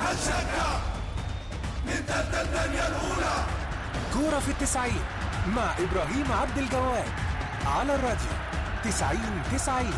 هنشجع نبدأ الدنيا الأولى كورة في التسعين مع إبراهيم عبد الجواد على الراديو تسعين تسعين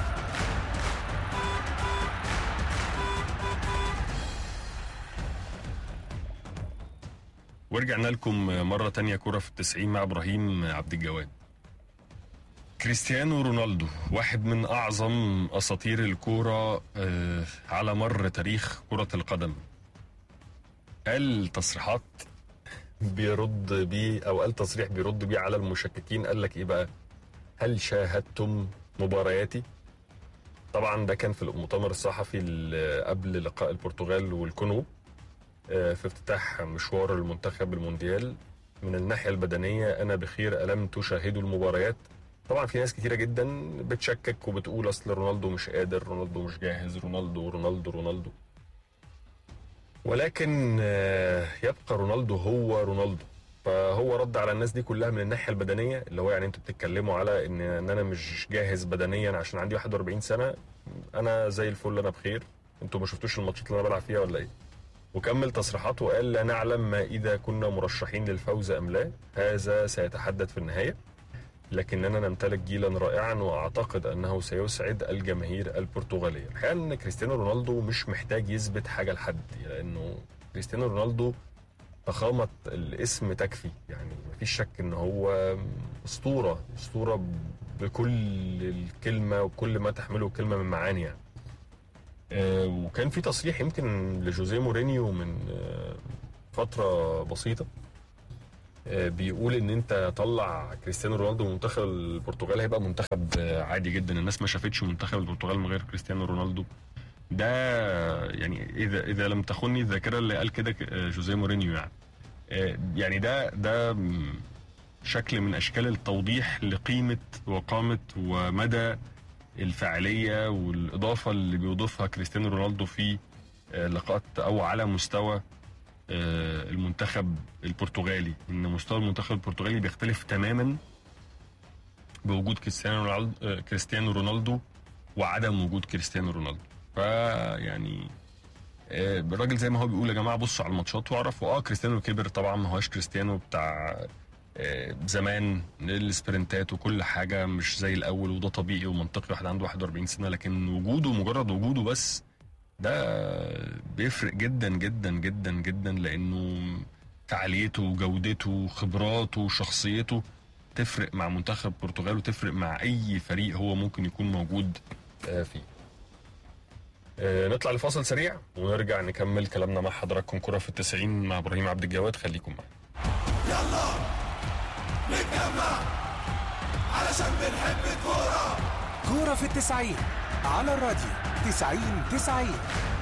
ورجعنا لكم مرة تانية كرة في التسعين مع إبراهيم عبد الجواد كريستيانو رونالدو واحد من أعظم أساطير الكورة آه، على مر تاريخ كرة القدم قال تصريحات بيرد بيه أو قال تصريح بيرد بيه على المشككين قال لك إيه بقى هل شاهدتم مبارياتي طبعا ده كان في المؤتمر الصحفي ال- قبل لقاء البرتغال والكونغو آه، في افتتاح مشوار المنتخب المونديال من الناحية البدنية أنا بخير ألم تشاهدوا المباريات طبعا في ناس كتيرة جدا بتشكك وبتقول أصل رونالدو مش قادر رونالدو مش جاهز رونالدو رونالدو رونالدو ولكن آه، يبقى رونالدو هو رونالدو فهو رد على الناس دي كلها من الناحيه البدنيه اللي هو يعني انتوا بتتكلموا على ان ان انا مش جاهز بدنيا عشان عندي 41 سنه انا زي الفل انا بخير انتوا ما شفتوش الماتشات اللي انا بلعب فيها ولا ايه وكمل تصريحاته وقال لا نعلم ما اذا كنا مرشحين للفوز ام لا هذا سيتحدد في النهايه لكننا نمتلك جيلا رائعا واعتقد انه سيسعد الجماهير البرتغاليه الحقيقه ان كريستيانو رونالدو مش محتاج يثبت حاجه لحد لانه كريستيانو رونالدو فخامه الاسم تكفي يعني مفيش شك ان هو اسطوره اسطوره بكل الكلمه وكل ما تحمله الكلمه من معاني يعني آه، وكان في تصريح يمكن لجوزيه مورينيو من آه، فتره بسيطه آه، بيقول ان انت طلع كريستيانو رونالدو من منتخب البرتغال هيبقى منتخب آه، عادي جدا الناس ما شافتش منتخب البرتغال من غير كريستيانو رونالدو ده يعني اذا اذا لم تخني الذاكره اللي قال كده آه، جوزيه مورينيو يعني آه، يعني ده ده م، شكل من اشكال التوضيح لقيمه وقامه ومدى الفاعليه والاضافه اللي بيضيفها كريستيانو رونالدو في آه، لقاءات او على مستوى آه، المنتخب البرتغالي ان مستوى المنتخب البرتغالي بيختلف تماما بوجود كريستيانو رونالدو آه، كريستيانو رونالدو وعدم وجود كريستيانو رونالدو فيعني آه، الراجل زي ما هو بيقول يا جماعه بصوا على الماتشات واعرفوا اه كريستيانو كبر طبعا ما هوش كريستيانو بتاع آه، زمان السبرنتات وكل حاجه مش زي الاول وده طبيعي ومنطقي واحد عنده 41 سنه لكن وجوده مجرد وجوده بس ده بيفرق جدا جدا جدا جدا لانه فعاليته وجودته وخبراته وشخصيته تفرق مع منتخب البرتغال وتفرق مع اي فريق هو ممكن يكون موجود آه، فيه آه، نطلع لفاصل سريع ونرجع نكمل كلامنا مع حضراتكم كرة في التسعين مع ابراهيم عبد الجواد خليكم معانا يلا نتجمع علشان بنحب الكورة كورة في التسعين على الراديو تسعين تسعين